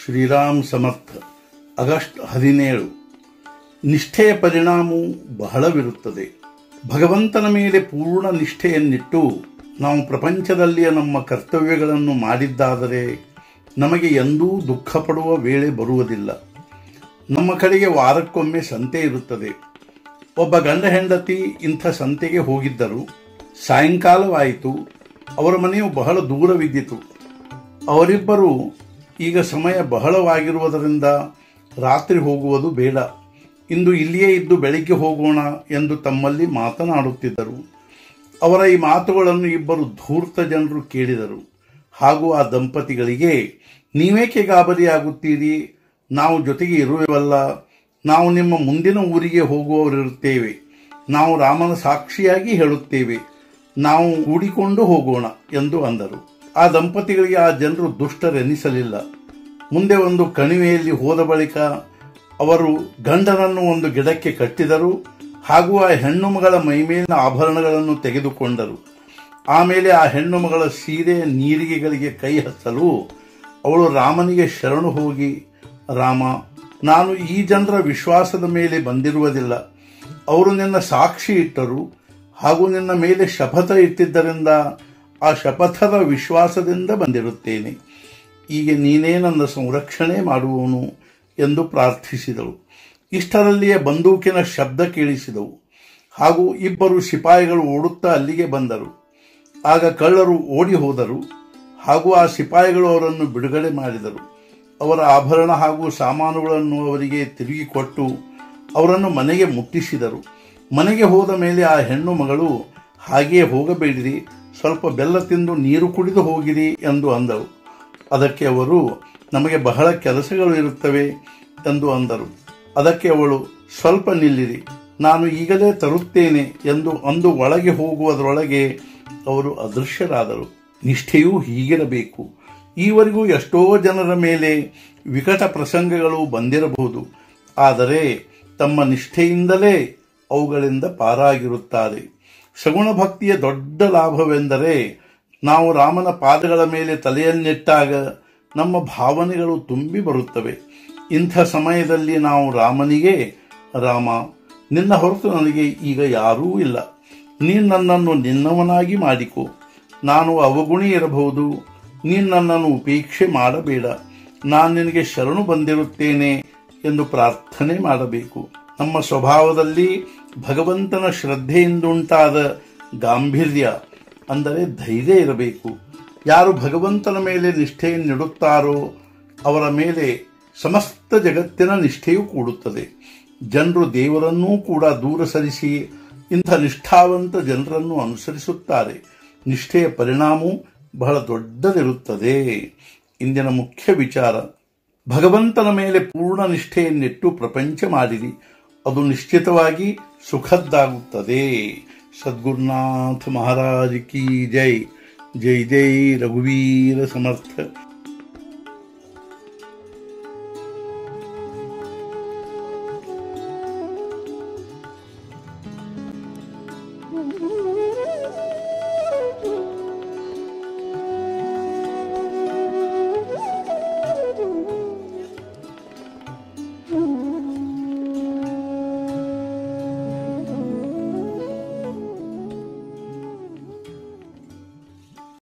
ಶ್ರೀರಾಮ್ ಸಮರ್ಥ August ಹದಿನೇಳು ನಿಷ್ಠೆಯ ಪರಿಣಾಮವು ಬಹಳವಿರುತ್ತದೆ ಭಗವಂತನ ಮೇಲೆ ಪೂರ್ಣ ನಿಷ್ಠೆಯನ್ನಿಟ್ಟು ನಾವು ಪ್ರಪಂಚದಲ್ಲಿಯ ನಮ್ಮ ಕರ್ತವ್ಯಗಳನ್ನು ಮಾಡಿದ್ದಾದರೆ ನಮಗೆ ಎಂದೂ ದುಃಖ ಪಡುವ ವೇಳೆ ಬರುವುದಿಲ್ಲ ನಮ್ಮ ಕಡೆಗೆ ವಾರಕ್ಕೊಮ್ಮೆ ಸಂತೆ ಇರುತ್ತದೆ ಒಬ್ಬ ಗಂಡ ಹೆಂಡತಿ ಇಂಥ ಸಂತೆಗೆ ಹೋಗಿದ್ದರು ಸಾಯಂಕಾಲವಾಯಿತು ಅವರ ಮನೆಯು ಬಹಳ ದೂರವಿದ್ದಿತು ಅವರಿಬ್ಬರು ಈಗ ಸಮಯ ಬಹಳವಾಗಿರುವುದರಿಂದ ರಾತ್ರಿ ಹೋಗುವುದು ಬೇಡ ಇಂದು ಇಲ್ಲಿಯೇ ಇದ್ದು ಬೆಳಿಗ್ಗೆ ಹೋಗೋಣ ಎಂದು ತಮ್ಮಲ್ಲಿ ಮಾತನಾಡುತ್ತಿದ್ದರು ಅವರ ಈ ಮಾತುಗಳನ್ನು ಇಬ್ಬರು ಧೂರ್ತ ಜನರು ಕೇಳಿದರು ಹಾಗೂ ಆ ದಂಪತಿಗಳಿಗೆ ನೀವೇಕೆ ಗಾಬರಿಯಾಗುತ್ತೀರಿ ನಾವು ಜೊತೆಗೆ ಇರುವೆವಲ್ಲ ನಾವು ನಿಮ್ಮ ಮುಂದಿನ ಊರಿಗೆ ಹೋಗುವವರಿರುತ್ತೇವೆ ನಾವು ರಾಮನ ಸಾಕ್ಷಿಯಾಗಿ ಹೇಳುತ್ತೇವೆ ನಾವು ಕೂಡಿಕೊಂಡು ಹೋಗೋಣ ಎಂದು ಅಂದರು ಆ ದಂಪತಿಗಳಿಗೆ ಆ ಜನರು ದುಷ್ಟರೆನಿಸಲಿಲ್ಲ ಮುಂದೆ ಒಂದು ಕಣಿವೆಯಲ್ಲಿ ಹೋದ ಬಳಿಕ ಅವರು ಗಂಡನನ್ನು ಒಂದು ಗಿಡಕ್ಕೆ ಕಟ್ಟಿದರು ಹಾಗೂ ಆ ಹೆಣ್ಣು ಮಗಳ ಮೈಮೇಲಿನ ಆಭರಣಗಳನ್ನು ತೆಗೆದುಕೊಂಡರು ಆಮೇಲೆ ಆ ಹೆಣ್ಣು ಮಗಳ ಸೀರೆ ನೀರಿಗೆಗಳಿಗೆ ಕೈ ಹಚ್ಚಲು ಅವಳು ರಾಮನಿಗೆ ಶರಣು ಹೋಗಿ ರಾಮ ನಾನು ಈ ಜನರ ವಿಶ್ವಾಸದ ಮೇಲೆ ಬಂದಿರುವುದಿಲ್ಲ ಅವರು ನಿನ್ನ ಸಾಕ್ಷಿ ಇಟ್ಟರು ಹಾಗೂ ನಿನ್ನ ಮೇಲೆ ಶಪಥ ಇಟ್ಟಿದ್ದರಿಂದ ಆ ಶಪಥದ ವಿಶ್ವಾಸದಿಂದ ಬಂದಿರುತ್ತೇನೆ ಈಗ ನೀನೇ ನನ್ನ ಸಂರಕ್ಷಣೆ ಮಾಡುವವನು ಎಂದು ಪ್ರಾರ್ಥಿಸಿದಳು ಇಷ್ಟರಲ್ಲಿಯೇ ಬಂದೂಕಿನ ಶಬ್ದ ಕೇಳಿಸಿದವು ಹಾಗೂ ಇಬ್ಬರು ಸಿಪಾಯಿಗಳು ಓಡುತ್ತಾ ಅಲ್ಲಿಗೆ ಬಂದರು ಆಗ ಕಳ್ಳರು ಓಡಿ ಹೋದರು ಹಾಗೂ ಆ ಸಿಪಾಯಿಗಳು ಅವರನ್ನು ಬಿಡುಗಡೆ ಮಾಡಿದರು ಅವರ ಆಭರಣ ಹಾಗೂ ಸಾಮಾನುಗಳನ್ನು ಅವರಿಗೆ ತಿರುಗಿ ಕೊಟ್ಟು ಅವರನ್ನು ಮನೆಗೆ ಮುಟ್ಟಿಸಿದರು ಮನೆಗೆ ಹೋದ ಮೇಲೆ ಆ ಹೆಣ್ಣು ಮಗಳು ಹಾಗೆಯೇ ಹೋಗಬೇಡಿರಿ ಸ್ವಲ್ಪ ಬೆಲ್ಲ ತಿಂದು ನೀರು ಕುಡಿದು ಹೋಗಿರಿ ಎಂದು ಅಂದಳು ಅದಕ್ಕೆ ಅವರು ನಮಗೆ ಬಹಳ ಕೆಲಸಗಳು ಇರುತ್ತವೆ ಎಂದು ಅಂದರು ಅದಕ್ಕೆ ಅವಳು ಸ್ವಲ್ಪ ನಿಲ್ಲಿರಿ ನಾನು ಈಗಲೇ ತರುತ್ತೇನೆ ಎಂದು ಅಂದು ಒಳಗೆ ಹೋಗುವುದರೊಳಗೆ ಅವರು ಅದೃಶ್ಯರಾದರು ನಿಷ್ಠೆಯೂ ಹೀಗಿರಬೇಕು ಈವರೆಗೂ ಎಷ್ಟೋ ಜನರ ಮೇಲೆ ವಿಕಟ ಪ್ರಸಂಗಗಳು ಬಂದಿರಬಹುದು ಆದರೆ ತಮ್ಮ ನಿಷ್ಠೆಯಿಂದಲೇ ಅವುಗಳಿಂದ ಪಾರಾಗಿರುತ್ತಾರೆ ಸಗುಣ ಭಕ್ತಿಯ ದೊಡ್ಡ ಲಾಭವೆಂದರೆ ನಾವು ರಾಮನ ಪಾದಗಳ ಮೇಲೆ ತಲೆಯನ್ನಿಟ್ಟಾಗ ನಮ್ಮ ಭಾವನೆಗಳು ತುಂಬಿ ಬರುತ್ತವೆ ಇಂಥ ಸಮಯದಲ್ಲಿ ನಾವು ರಾಮನಿಗೆ ರಾಮ ನಿನ್ನ ಹೊರತು ನನಗೆ ಈಗ ಯಾರೂ ಇಲ್ಲ ನೀನು ನನ್ನನ್ನು ನಿನ್ನವನಾಗಿ ಮಾಡಿಕೊ ನಾನು ಅವಗುಣಿ ಇರಬಹುದು ನೀನು ನನ್ನನ್ನು ಉಪೇಕ್ಷೆ ಮಾಡಬೇಡ ನಾನು ನಿನಗೆ ಶರಣು ಬಂದಿರುತ್ತೇನೆ ಎಂದು ಪ್ರಾರ್ಥನೆ ಮಾಡಬೇಕು ನಮ್ಮ ಸ್ವಭಾವದಲ್ಲಿ ಭಗವಂತನ ಶ್ರದ್ಧೆಯಿಂದುಂಟಾದ ಗಾಂಭೀರ್ಯ ಅಂದರೆ ಧೈರ್ಯ ಇರಬೇಕು ಯಾರು ಭಗವಂತನ ಮೇಲೆ ನಿಷ್ಠೆಯನ್ನಿಡುತ್ತಾರೋ ಅವರ ಮೇಲೆ ಸಮಸ್ತ ಜಗತ್ತಿನ ನಿಷ್ಠೆಯೂ ಕೂಡುತ್ತದೆ ಜನರು ದೇವರನ್ನೂ ಕೂಡ ದೂರ ಸರಿಸಿ ಇಂಥ ನಿಷ್ಠಾವಂತ ಜನರನ್ನು ಅನುಸರಿಸುತ್ತಾರೆ ನಿಷ್ಠೆಯ ಪರಿಣಾಮವು ಬಹಳ ದೊಡ್ಡದಿರುತ್ತದೆ ಇಂದಿನ ಮುಖ್ಯ ವಿಚಾರ ಭಗವಂತನ ಮೇಲೆ ಪೂರ್ಣ ನಿಷ್ಠೆಯನ್ನಿಟ್ಟು ಪ್ರಪಂಚ ಮಾಡಿರಿ ಅದು ನಿಶ್ಚಿತವಾಗಿ ಸುಖದ್ದಾಗುತ್ತದೆ ಸದ್ಗುರುನಾಥ ಮಹಾರಾಜ್ ಕಿ ಜೈ ಜೈ ಜೈ ರಘುವೀರ ಸಮರ್ಥ